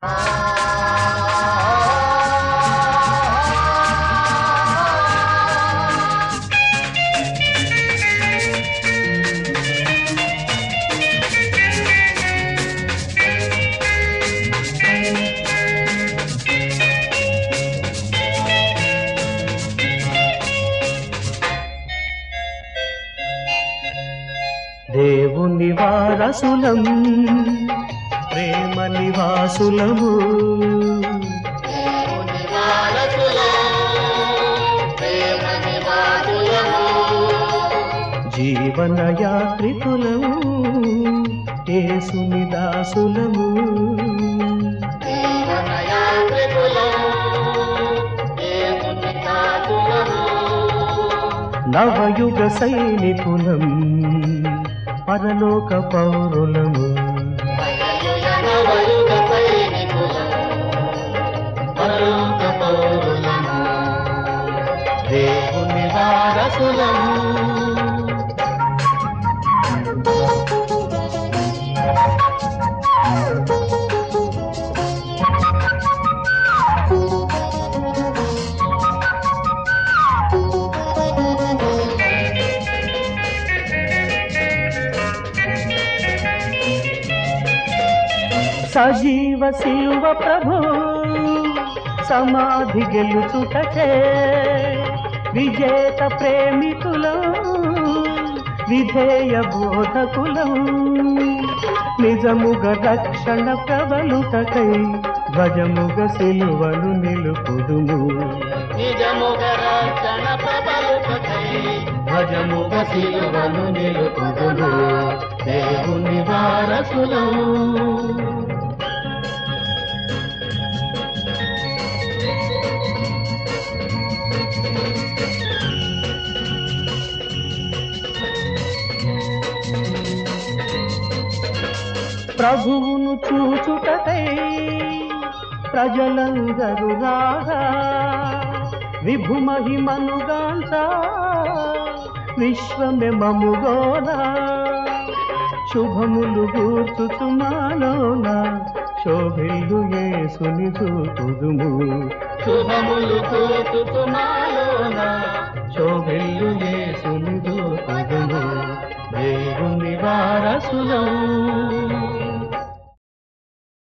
దేవుని వారసులం ప్రేమ నివాసులము జీవన యాత్రికులము యేసుని దాసులము నవయుగ సైనికులం పరలోక పౌరులము దేవుని వారసులము సజీవ శిలువ ప్రభు సమాధి గెలుచుటచే విజేత ప్రేమికులం విధేయ బోధకులం నిజముగ రక్షణ ప్రబలుటకై ధ్వజముగ సిలువను నిలుపుదుము ధ్వజముగ సిలువను నిలుపుదుము దేవుని వారసులం ప్రభువును చూచుటకై ప్రజలందరూ రాగా విభు మహిమనుగాంచ విశ్వమే మముగోనా శుభములు గూర్చుచుమాలోన శోభిల్లు యేసుని చూపుదుము శుభములు గూర్చుచుమాలోన శోభిల్లు